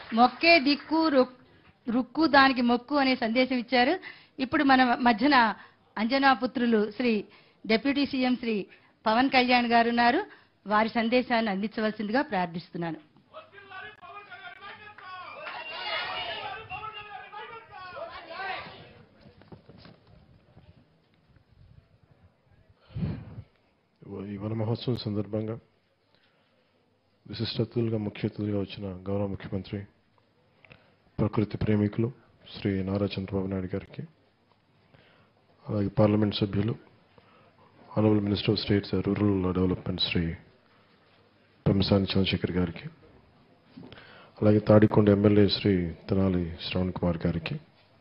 మొక్కే దిక్కు రుక్- రుక్కు దానికి మొక్కు అనే సందేశం ఇచ్చారు ఇప్పుడు మన మధ్యన అంజనా పుత్రులు శ్రీ డిప్యూటీ సీఎం శ్రీ పవన్ కళ్యాణ్ గారు ఉన్నారు వారి సందేశాన్ని అందించవలసిందిగా ప్రార్థిస్తున్నాను ఈ వన మహోత్సవం సందర్భంగా విశిష్ట అతిథులుగా ముఖ్య అతిథులుగా వచ్చిన గౌరవ ముఖ్యమంత్రి ప్రకృతి ప్రేమికులు శ్రీ నారా చంద్రబాబు నాయుడు గారికి అలాగే పార్లమెంట్ సభ్యులు honourable minister of states rural development Shri Pemmasani Chandrasekhar గారికి అలాగే తాడికొండ ఎమ్మెల్యే శ్రీ తెనాలి శ్రవణ్ కుమార్ గారికి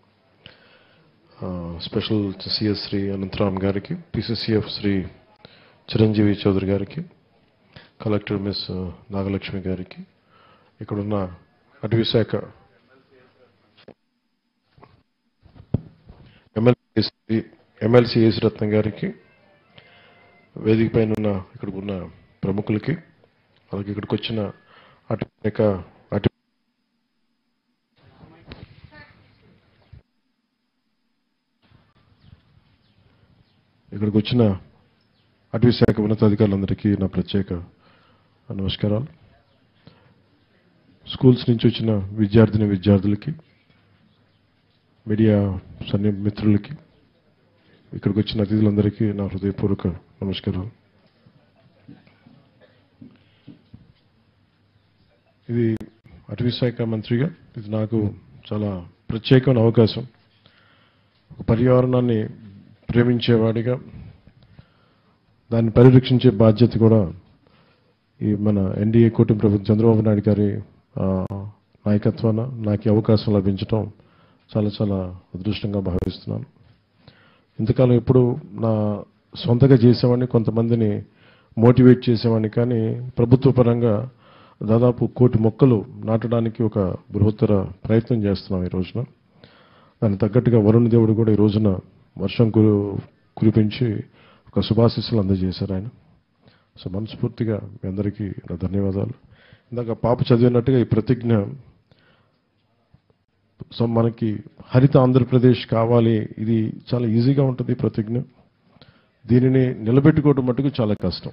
ఆ, స్పెషల్ సిఎస్ శ్రీ అనంతరామ్ గారికి పిసిసిఎఫ్ శ్రీ చిరంజీవి చౌదరి గారికి కలెక్టర్ మిస్ నాగలక్ష్మి గారికి ఇక్కడున్న అటవీ శాఖ MLC Shri MLC A C Ratnam garu వేదిక పైన ఉన్న ఇక్కడ ఉన్న ప్రముఖులకి అలాగే ఇక్కడికి వచ్చిన అటవీ శాఖ అటవీ ఇక్కడికి వచ్చిన అటవీ శాఖ ఉన్నతాధికారులందరికీ నా ప్రత్యేక నమస్కారాలు స్కూల్స్ నుంచి వచ్చిన విద్యార్థిని విద్యార్థులకి మీడియా సన్ని మిత్రులకి ఇక్కడికి వచ్చిన అతిథులందరికీ నా హృదయపూర్వక నమస్కారాలు ఇది అటవీ శాఖ మంత్రిగా ఇది నాకు చాలా ప్రత్యేకమైన అవకాశం ఒక పర్యావరణాన్ని ప్రేమించేవాడిగా దాన్ని పరిరక్షించే బాధ్యత కూడా ఈ మన ఎన్డీఏ కూటమి ప్రభుత్వం చంద్రబాబు నాయుడు గారి ఆ, నాయకత్వాన నాకు ఈ అవకాశం లభించడం చాలా చాలా అదృష్టంగా భావిస్తున్నాను ఇంతకాలం ఎప్పుడు నా సొంతగా చేసేవాడిని కొంతమందిని మోటివేట్ చేసేవాడిని కానీ ప్రభుత్వ పరంగా దాదాపు కోటి మొక్కలు నాటడానికి ఒక బృహత్తర ప్రయత్నం చేస్తున్నాం ఈ రోజున దానికి తగ్గట్టుగా వరుణ్ దేవుడు కూడా ఈ రోజున వర్షం కురు కురిపించి ఒక శుభాశీస్సులు అందజేశారు ఆయన సో మనస్ఫూర్తిగా మీ అందరికీ నా ధన్యవాదాలు ఇందాక పాప చదివినట్టుగా ఈ ప్రతిజ్ఞ సో మనకి హరిత ఆంధ్రప్రదేశ్ కావాలి ఇది చాలా ఈజీగా ఉంటుంది ఈ ప్రతిజ్ఞ దీనిని నిలబెట్టుకోవడం మటుకు చాలా కష్టం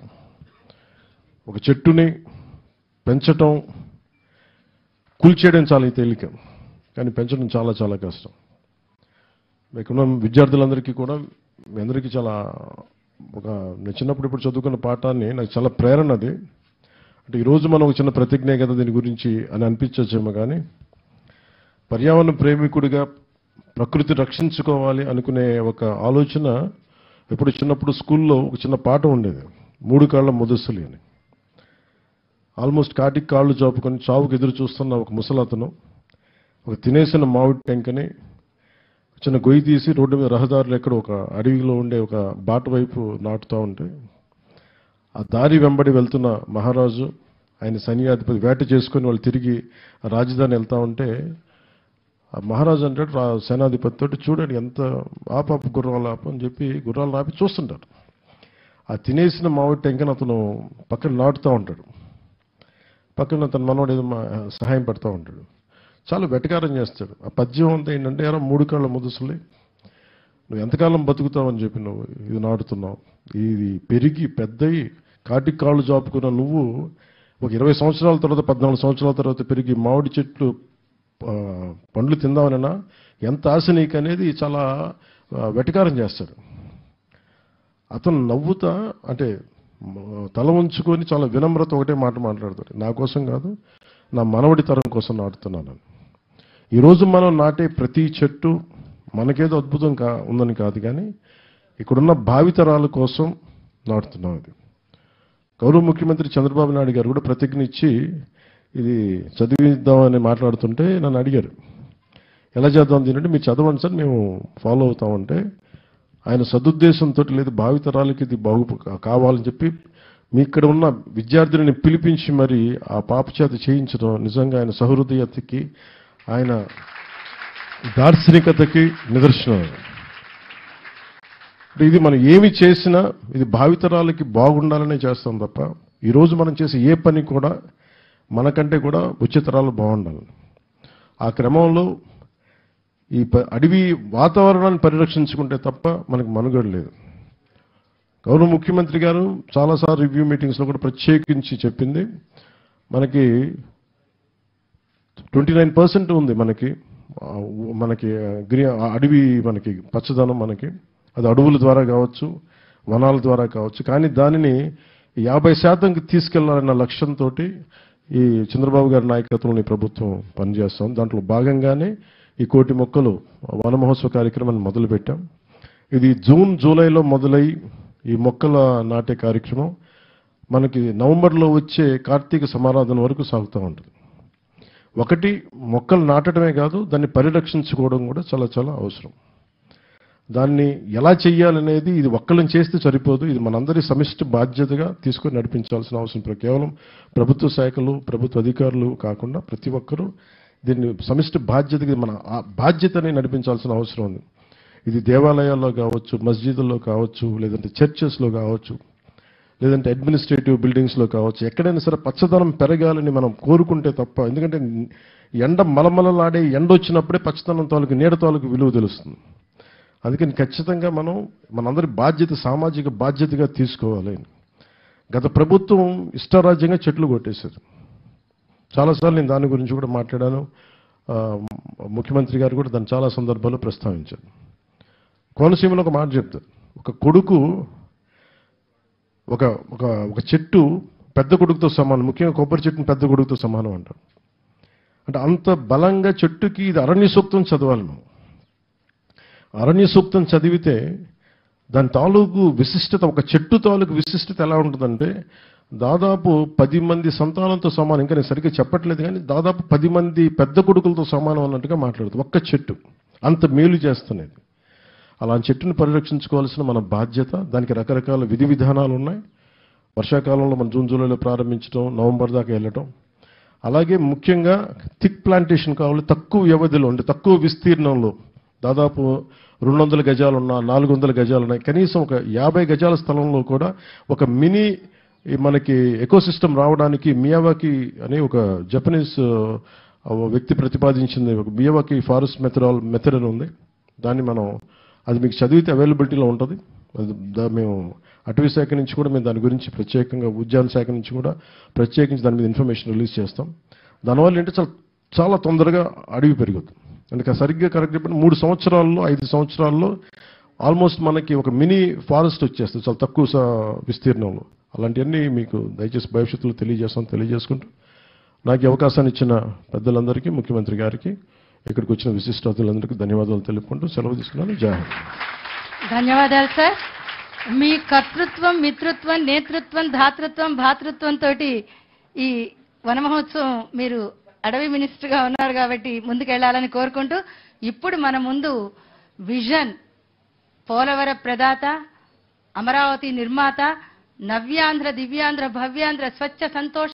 ఒక చెట్టుని పెంచటం కూల్చేయడం చాలా తేలిక కానీ పెంచడం చాలా చాలా కష్టం మీకున్న విద్యార్థులందరికీ కూడా మీ అందరికీ చాలా ఒక నేను చిన్నప్పుడు ఇప్పుడు చదువుకున్న పాఠాన్ని నాకు చాలా ప్రేరణ అది అంటే ఈరోజు మనం ఒక చిన్న ప్రతిజ్ఞ కదా దీని గురించి అని అనిపించచ్చేమో కానీ పర్యావరణ ప్రేమికుడిగా ప్రకృతి రక్షించుకోవాలి అనుకునే ఒక ఆలోచన ఇప్పుడు చిన్నప్పుడు స్కూల్లో ఒక చిన్న పాట ఉండేది మూడు కాళ్ళ ముదస్సులి అని ఆల్మోస్ట్ కాటికి కాళ్ళు చాపుకొని చావుకు ఎదురు చూస్తున్న ఒక ముసలతను ఒక తినేసిన మామిడి టెంకని చిన్న గొయ్యి తీసి రోడ్డు మీద రహదారులు ఎక్కడ ఒక అడవిలో ఉండే ఒక బాట వైపు నాటుతూ ఉంటే ఆ దారి వెంబడి వెళ్తున్న మహారాజు ఆయన సైన్యాధిపతి వేట చేసుకొని వాళ్ళు తిరిగి ఆ రాజధాని వెళ్తా ఉంటే ఆ మహారాజు అంటాడు రా సేనాధిపతి తోటి చూడండి ఎంత ఆపాపు గుర్రాలు ఆపు అని చెప్పి గుర్రాలు ఆపి చూస్తుంటాడు ఆ తినేసిన మామిడి టెంకని అతను పక్కన నాటుతూ ఉంటాడు పక్కన తన మనవాడు ఏదో మా- సహాయం పడుతూ ఉంటాడు చాలా వెటకారం చేస్తాడు ఆ పద్యం అంతా ఏంటంటే ఎరా మూడు కాళ్ళ ముదుసులే నువ్వు ఎంతకాలం బతుకుతావని చెప్పి నువ్వు ఇది నాటుతున్నావు ఇది పెరిగి పెద్దయి కాటికి కాళ్ళు జాపుకున్న నువ్వు ఒక ఇరవై సంవత్సరాల తర్వాత పద్నాలుగు సంవత్సరాల తర్వాత పెరిగి మామిడి చెట్లు ఆ, పండ్లు తిందామనన్నా ఎంత ఆశ నీకు అనేది చాలా ఆ, వెటకారం చేస్తాడు అతను నవ్వుతా అంటే మ- తల ఉంచుకొని చాలా వినమ్రత ఒకటే మాట మాట్లాడతాడు నా కోసం కాదు నా మనవడి తరం కోసం నాటుతున్నాను ఈరోజు మనం నాటే ప్రతి చెట్టు మనకేదో అద్భుతం కా ఉందని కాదు కానీ ఇక్కడున్న భావితరాల కోసం నాటుతున్నాం ఇది గౌరవ ముఖ్యమంత్రి చంద్రబాబు నాయుడు గారు కూడా ప్రతిజ్ఞ ఇచ్చి ఇది చదివిద్దామని మాట్లాడుతుంటే నన్ను అడిగారు ఎలా చేద్దాం దీనంటే మీరు చదవండి సార్ మేము ఫాలో అవుతామంటే ఆయన సదుద్దేశంతో లేదు భావితరాలకి ఇది బాగు కావాలని చెప్పి మీ ఇక్కడ ఉన్న విద్యార్థులని పిలిపించి మరి ఆ పాప చేత చేయించడం నిజంగా ఆయన సహృదయతకి ఆయన దార్శనికతకి నిదర్శనం అంటే ఇది మనం ఏమి చేసినా ఇది భావితరాలకి బాగుండాలనే చేస్తాం తప్ప ఈరోజు మనం చేసే ఏ పని కూడా మనకంటే కూడా వచ్చే తరాలు బాగుండాలి ఆ క్రమంలో ఈ ప- అడవి వాతావరణాన్ని పరిరక్షించుకుంటే తప్ప మనకు మనుగడ లేదు గౌరవ ముఖ్యమంత్రి గారు చాలాసార్లు రివ్యూ మీటింగ్స్లో కూడా ప్రత్యేకించి చెప్పింది మనకి ట్వంటీ నైన్ పర్సెంట్ ఉంది మనకి ఆ, మనకి గ్రీ ఆ అడవి మనకి పచ్చదనం మనకి అది అడవుల ద్వారా కావచ్చు వనాల ద్వారా కావచ్చు కానీ దానిని యాభై శాతంకి తీసుకెళ్లాలన్న లక్ష్యంతో ఈ చంద్రబాబు గారి నాయకత్వంలో ఈ ప్రభుత్వం పనిచేస్తాం దాంట్లో భాగంగానే ఈ కోటి మొక్కలు వన మహోత్సవ కార్యక్రమాన్ని మొదలుపెట్టాం ఇది జూన్ జూలైలో మొదలై ఈ మొక్కల నాటే కార్యక్రమం మనకి నవంబర్లో వచ్చే కార్తీక సమారాధన వరకు సాగుతూ ఉంటుంది ఒకటి మొక్కలు నాటడమే కాదు దాన్ని పరిరక్షించుకోవడం కూడా చాలా చాలా అవసరం దాన్ని ఎలా చెయ్యాలనేది ఇది ఒక్కళ్ళని చేస్తే సరిపోదు ఇది మనందరి సమిష్టి బాధ్యతగా తీసుకొని నడిపించాల్సిన అవసరం ప్ర- కేవలం ప్రభుత్వ శాఖలు ప్రభుత్వ అధికారులు కాకుండా ప్రతి ఒక్కరూ దీన్ని సమిష్టి బాధ్యతగా మన ఆ బాధ్యతని నడిపించాల్సిన అవసరం ఉంది ఇది దేవాలయాల్లో కావచ్చు మస్జిదుల్లో కావచ్చు లేదంటే చర్చెస్లో కావచ్చు లేదంటే అడ్మినిస్ట్రేటివ్ బిల్డింగ్స్లో కావచ్చు ఎక్కడైనా సరే పచ్చదనం పెరగాలని మనం కోరుకుంటే తప్ప ఎందుకంటే ఎండ మలమలలాడే ఎండ వచ్చినప్పుడే పచ్చదనం తాలూకు నీడ తాలూకు విలువ తెలుస్తుంది అందుకని ఖచ్చితంగా మనం మనందరి బాధ్యత సామాజిక బాధ్యతగా తీసుకోవాలి గత ప్రభుత్వం ఇష్టారాజ్యంగా చెట్లు కొట్టేశారు చాలాసార్లు నేను దాని గురించి కూడా మాట్లాడాను ఆ, ముఖ్యమంత్రి గారు కూడా దాన్ని చాలా సందర్భాల్లో ప్రస్తావించారు కోనసీమలో ఒక మాట చెప్తారు ఒక కొడుకు ఒక ఒక ఒక చెట్టు పెద్ద కొడుకుతో సమానం ముఖ్యంగా కొబ్బరి చెట్టుని పెద్ద కొడుకుతో సమానం అంటారు అంటే అంత బలంగా చెట్టుకి ఇది అరణ్య సూక్తం చదవాలి మనం అరణ్య సూక్తం చదివితే దాని తాలూకు విశిష్టత ఒక చెట్టు తాలూకు విశిష్టత ఎలా ఉంటుందంటే దాదాపు పది మంది సంతానంతో సమానం ఇంకా నేను సరిగ్గా చెప్పట్లేదు కానీ దాదాపు పది మంది పెద్ద కొడుకులతో సమానం అన్నట్టుగా మాట్లాడుతుంది ఒక్క చెట్టు అంత మేలు చేస్తున్నది అలాంటి చెట్టుని పరిరక్షించుకోవాల్సిన మన బాధ్యత దానికి రకరకాల విధి విధానాలు ఉన్నాయి వర్షాకాలంలో మనం జూన్ జూలైలో ప్రారంభించడం నవంబర్ దాకా వెళ్ళటం అలాగే ముఖ్యంగా థిక్ ప్లాంటేషన్ కావాలి తక్కువ వ్యవధిలో అంటే తక్కువ విస్తీర్ణంలో దాదాపు రెండు వందల గజాలు ఉన్న నాలుగు వందల గజాలు ఉన్నాయి కనీసం ఒక యాభై గజాల స్థలంలో కూడా ఒక మినీ ఈ మనకి ఎకోసిస్టమ్ రావడానికి మియావాకి అనే ఒక జపనీస్ ఆ, వ్యక్తి ప్రతిపాదించింది ఒక మియావాకి ఫారెస్ట్ మెథడాల్ మెథడ్ అని ఉంది దాన్ని మనం అది మీకు చదివితే అవైలబిలిటీలో ఉంటుంది అది దా- మేము అటవీ శాఖ నుంచి కూడా మేము దాని గురించి ప్రత్యేకంగా ఉద్యాన శాఖ నుంచి కూడా ప్రత్యేకించి దాని మీద ఇన్ఫర్మేషన్ రిలీజ్ చేస్తాం దానివల్ల ఏంటంటే చాలా చాలా తొందరగా అడవి పెరుగుతుంది అందుకే సరిగ్గా కరెక్ట్ చెప్పిన మూడు సంవత్సరాల్లో ఐదు సంవత్సరాల్లో ఆల్మోస్ట్ మనకి ఒక మినీ ఫారెస్ట్ వచ్చేస్తుంది చాలా తక్కువ స- విస్తీర్ణంలో అలాంటివన్నీ మీకు దయచేసి భవిష్యత్తులో తెలియజేస్తాను తెలియజేసుకుంటూ నాకు ఈ అవకాశాన్ని ఇచ్చిన పెద్దలందరికీ ముఖ్యమంత్రి గారికి ఇక్కడికి వచ్చిన విశిష్ట అతిథులందరికీ ధన్యవాదాలు తెలుపుకుంటూ సెలవు తీసుకున్నాను జై హింద్ ధన్యవాదాలు సార్ మీ కర్తృత్వం మిత్రత్వం నేతృత్వం ధాతృత్వం భాతృత్వం తోటి ఈ వన మహోత్సవం మీరు అడవి మినిస్టర్ గా ఉన్నారు కాబట్టి ముందుకెళ్లాలని కోరుకుంటూ ఇప్పుడు మన ముందు విజన్ పోలవర ప్రదాత అమరావతి నిర్మాత నవ్యాంధ్ర దివ్యాంధ్ర భవ్యాంధ్ర స్వచ్ఛ సంతోష